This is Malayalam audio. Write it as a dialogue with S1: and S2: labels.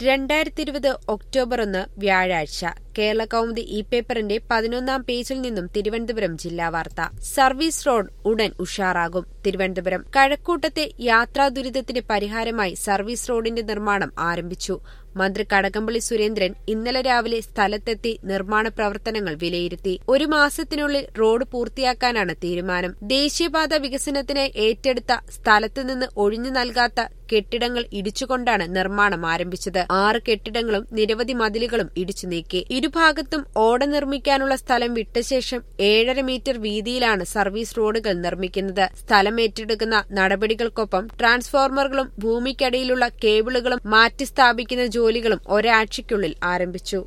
S1: രണ്ടായിരത്തി ഇരുപത് ഒക്ടോബർ ഒന്ന് വ്യാഴാഴ്ച കേരള കൗമുദി ഇ പേപ്പറിന്റെ പതിനൊന്നാം പേജിൽ നിന്നും തിരുവനന്തപുരം ജില്ലാ വാർത്ത സർവീസ് റോഡ് ഉടൻ ഉഷാറാകും തിരുവനന്തപുരം കഴക്കൂട്ടത്തെ യാത്രാ ദുരിതത്തിന് പരിഹാരമായി സർവീസ് റോഡിന്റെ നിർമ്മാണം ആരംഭിച്ചു മന്ത്രി കടകംപള്ളി സുരേന്ദ്രൻ ഇന്നലെ രാവിലെ സ്ഥലത്തെത്തി നിർമ്മാണ പ്രവർത്തനങ്ങൾ വിലയിരുത്തി ഒരു മാസത്തിനുള്ളിൽ റോഡ് പൂർത്തിയാക്കാനാണ് തീരുമാനം ദേശീയപാത വികസനത്തിനായി ഏറ്റെടുത്ത സ്ഥലത്തുനിന്ന് ഒഴിഞ്ഞു നൽകാത്ത കെട്ടിടങ്ങൾ ഇടിച്ചുകൊണ്ടാണ് നിർമ്മാണം ആരംഭിച്ചത് ആറ് കെട്ടിടങ്ങളും നിരവധി മതിലുകളും ഇടിച്ചു നീക്കി ഇരുഭാഗത്തും ഓട നിർമ്മിക്കാനുള്ള സ്ഥലം വിട്ട ശേഷം ഏഴര മീറ്റർ വീതിയിലാണ് സർവീസ് റോഡുകൾ നിർമ്മിക്കുന്നത് സ്ഥലം ഏറ്റെടുക്കുന്ന നടപടികൾക്കൊപ്പം ട്രാൻസ്ഫോർമറുകളും ഭൂമിക്കടിയിലുള്ള കേബിളുകളും മാറ്റി സ്ഥാപിക്കുന്ന ജോലികളും ഒരാഴ്ചയ്ക്കുള്ളിൽ ആരംഭിച്ചു